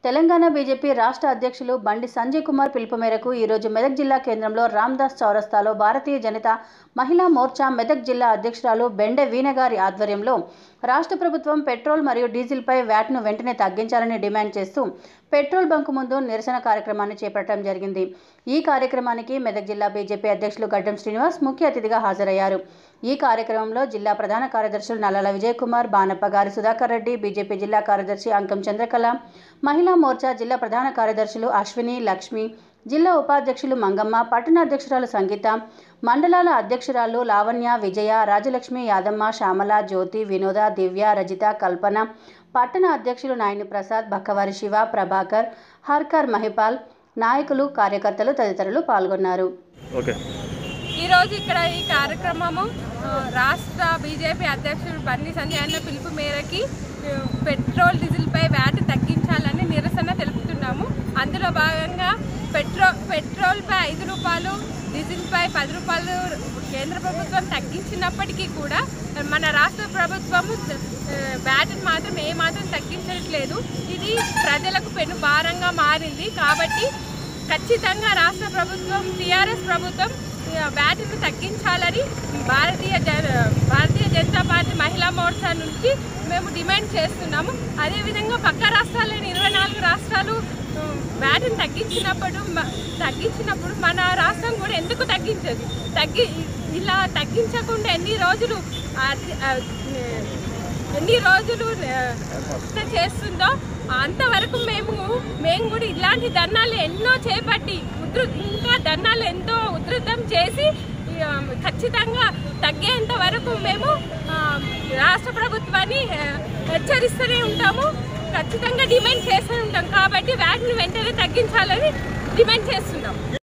Telangana BJP రాష్ట్ర అధ్యక్షులు బండి సంజయ్ కుమార్ పిలుపు మేరకు ఈరోజు మెదక్ జిల్లా కేంద్రంలో రామ్దాస్ చౌరస్తాలో భారతీయ జనతా మహిళా మోర్చా మెదక్ జిల్లా అధ్యక్షురాలు బెండె వీణగారి ఆధ్వర్యంలో రాష్ట్ర ప్రభుత్వం పెట్రోల్ మరియు డీజిల్పై వ్యాట్ను వెంటనే తగ్గించాలని డిమాండ్ చేస్తూ పెట్రోల్ బంకు ముందు నిరసన కార్యక్రమాన్ని చేపట్టడం జరిగింది ఈ కార్యక్రమానికి మెదక్ జిల్లా బీజేపీ అధ్యక్షులు గడ్డం శ్రీనివాస్ ముఖ్య అతిథిగా హాజరయ్యారు ఈ కార్యక్రమంలో జిల్లా ప్రధాన కార్యదర్శులు నల్లాల విజయ్ కుమార్ బానప్ప గారి సుధాకర్ రెడ్డి బీజేపీ జిల్లా కార్యదర్శి అంకం చంద్రకళ మహిళా మోర్చా జిల్లా ప్రధాన కార్యదర్శులు అశ్విని లక్ష్మి జిల్లా ఉపాధ్యక్షులు మంగమ్మ పట్టణ అధ్యక్షురాలు సంగీత మండలాల అధ్యక్షురాలు లావణ్య విజయ రాజలక్ష్మి యాదమ్మ శ్యామల జ్యోతి వినోద దివ్య రజిత కల్పన పట్టణ అధ్యక్షులు నాయని ప్రసాద్ బక్కవారి శివ ప్రభాకర్ హర్కర్ మహిపాల్ నాయకులు కార్యకర్తలు తదితరులు పాల్గొన్నారు ఓకే ఈరోజు ఇక్కడ ఈ కార్యక్రమము ఆ, రాష్ట్ర బీజేపీ అధ్యక్షుడు బండి సంజయ్ అన్న పిలుపు మేరకి ఆ, పెట్రోల్ డీజిల్పై వ్యాట్ తగ్గించాలని నిరసన తెలుపుతున్నాము అందులో భాగంగా పెట్రో పెట్రోల్పై ఐదు రూపాయలు డీజిల్పై పది రూపాయలు కేంద్ర ప్రభుత్వం తగ్గించినప్పటికీ కూడా మన రాష్ట్ర ప్రభుత్వము ఆ, వ్యాట్ని మాత్రం ఏమాత్రం తగ్గించట్లేదు ఇది ప్రజలకు పెను భారంగా మారింది కాబట్టి ఖచ్చితంగా రాష్ట్ర ప్రభుత్వం టీఆర్ఎస్ ప్రభుత్వం ఆ, వ్యాట్ను తగ్గించాలని భారతీయ జన భారతీయ జనతా పార్టీ మహిళా మోర్చా నుంచి మేము డిమాండ్ చేస్తున్నాము అదేవిధంగా పక్క రాష్ట్రాలైన ఇరవై నాలుగు రాష్ట్రాలు ఆ, వ్యాట్ని తగ్గించినప్పుడు మ- తగ్గించినప్పుడు మన రాష్ట్రం కూడా ఎందుకు తగ్గించదు తగ్గి ఇలా తగ్గించకుండా ఎన్ని రోజులు అది- ఆ, ఎన్ని రోజులు ఆ, చేస్తుందో అంతవరకు మేము మేము కూడా ఇలాంటి ధర్నాలు ఎన్నో చేపట్టి ఉధృ ఇంకా ధర్నాలు ఎంతో ఉధృతం చేసి ఆ, ఖచ్చితంగా తగ్గేంత వరకు మేము ఆ, రాష్ట్ర ప్రభుత్వాన్ని ఆ, హెచ్చరిస్తూనే ఉంటాము ఖచ్చితంగా డిమాండ్ చేస్తూనే ఉంటాం కాబట్టి వాటిని వెంటనే తగ్గించాలని డిమాండ్ చేస్తున్నాం